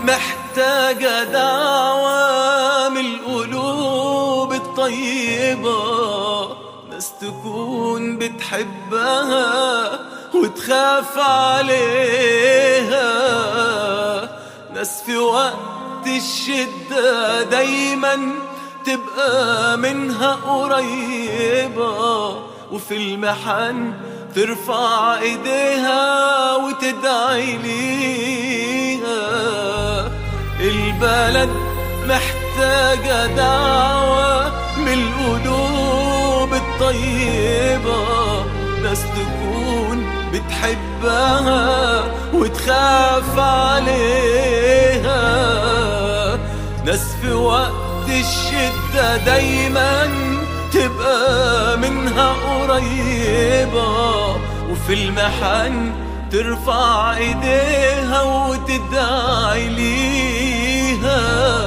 محتاجة دعوة من القلوب الطيبة ناس تكون بتحبها وتخاف عليها ناس في وقت الشدة دايما تبقى منها قريبة وفي المحن ترفع ايديها وتدعي ليها البلد محتاجة دعوة من القلوب الطيبة ناس تكون بتحبها وتخاف عليها ناس في وقت الشدة دايما تبقى منها قريبة وفي المحن ترفع ايديها وتدعي ليها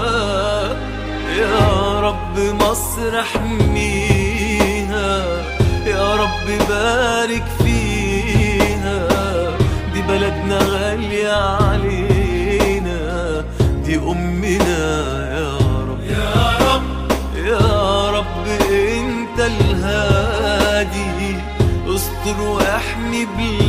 يا رب مصر احميها يا رب بارك فيها دي بلدنا غالية علينا دي أمنا يا رب يا رب يا رب انت الهادي استر واحمي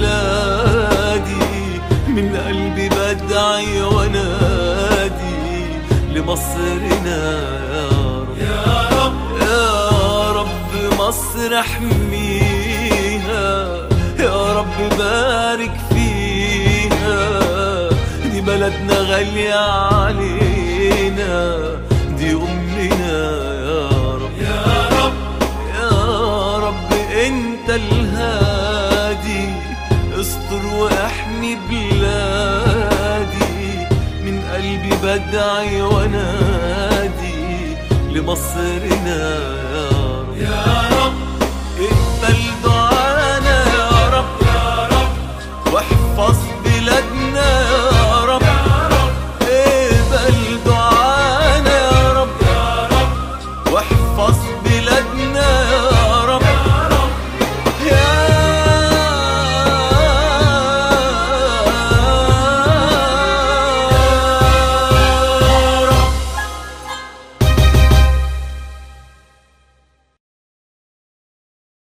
بلادي من قلبي بدعي وانادي لمصرنا يا رب يا رب يا رب مصر احميها يا رب بارك فيها دي بلدنا غالية علينا دي أمنا يا رب يا رب يا رب انت الهادي استر واحمي بلادي من قلبي بدعي وانادي لمصرنا يا رب يا